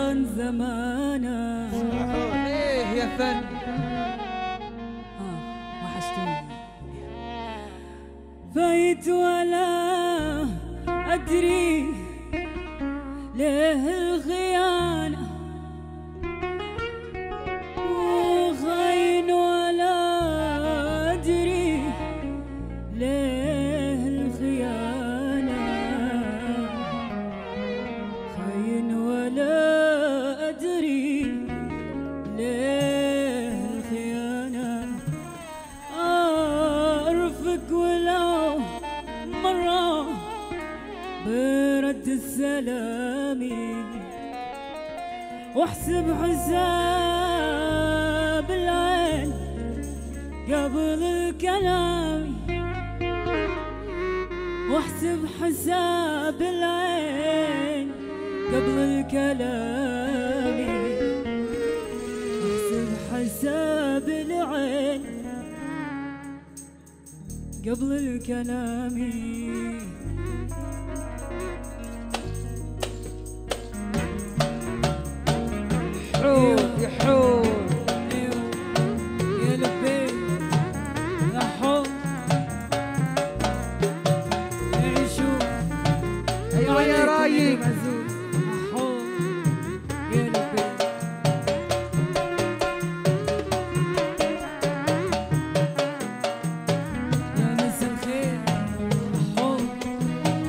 كان زمانه ايه يا فن آه وحشتوني فايت ولا أدري ليه الخيانة وخاين ولا أدري ليه الخيانة خاين ولا أدري ليه الخيانة أعرفك ولو مرة برد السلام واحسب حساب العين قبل الكلام واحسب حساب العين قبل الكلام احسب حساب العين قبل الكلام حور يا حور ايوه يا لبي يا حب عيشوا ايوه يا رايق عزوز يا حب يا لبي يا مسا الخير يا حب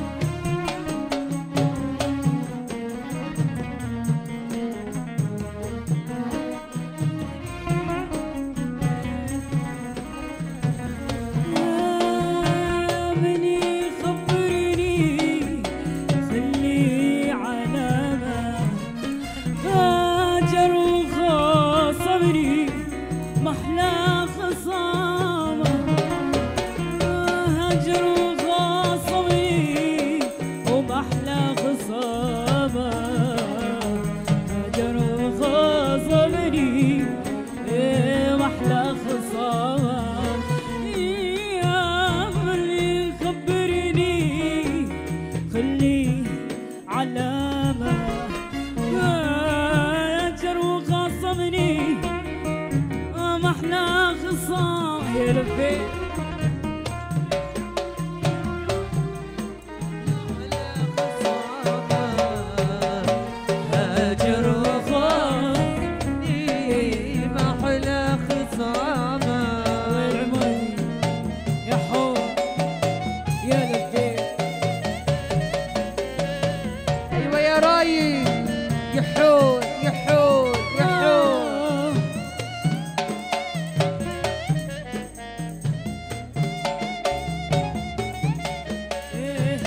من يخبرني خلي علامة هاجر وخاصمني محلى خصامة هاجر وخاصمني ومحلى خصامة هاجر وخاصمني إيه محلى خصامة يا اللي خبرني خلي علامة هاجر وخاصمني ما احنا خصام يا ربي هاجر خاص ما حلى خصامه والعمر يا حور يا لبيك ايوه يا رايق يا حور يا حور يا حور إيه.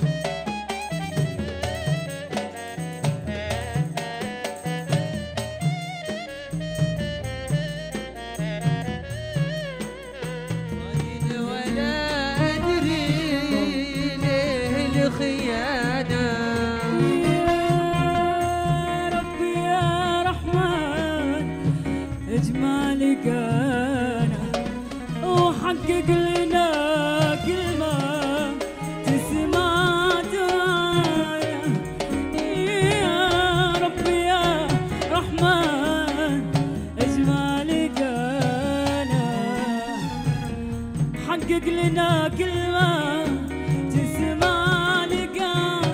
ولا ادري ليه الخيانه يا ربي يا رحمن اجمالك انا وحقق لنا كلمة تسمع دعايا يا ربي يا رحمن اجمالك انا حقق لنا كلمة تسمع لقاء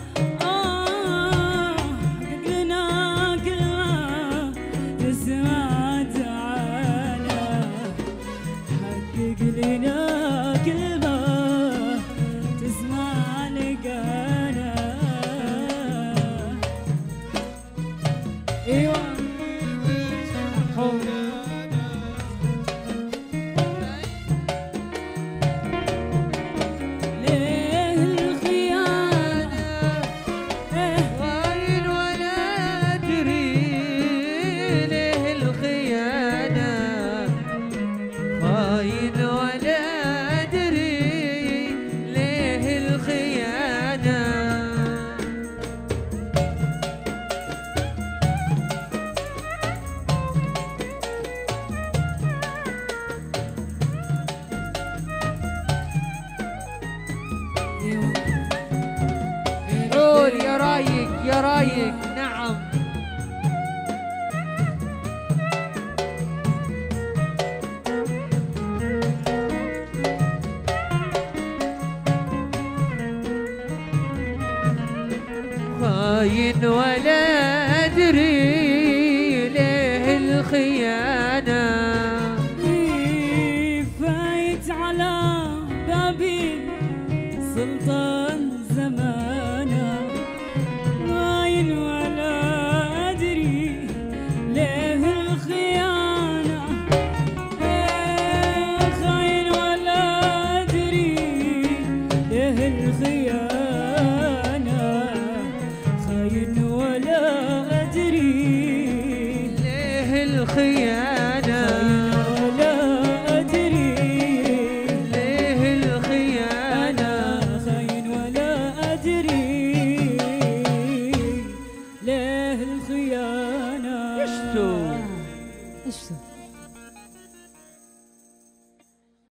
آه حقق لنا كلمة تسمع تعالى حقق لنا كلمة تسمع لقانا ايوه حب ليه الخيانة إيه وين ولا ادري ليه الخيانه خاين ولا ادري ليه الخيانه خاين ولا أدري ليه الخيانة فايت على بابي سلطان زمانه خاين ولا أدري ليه الخيانة إيه خاين ولا أدري ليه الخيانة خاين ولا أدري ليه الخيانة ولا أدري ليه الخيانة أنا خاين ولا أدري ليه الخيانة إيش تو؟ إيش تو؟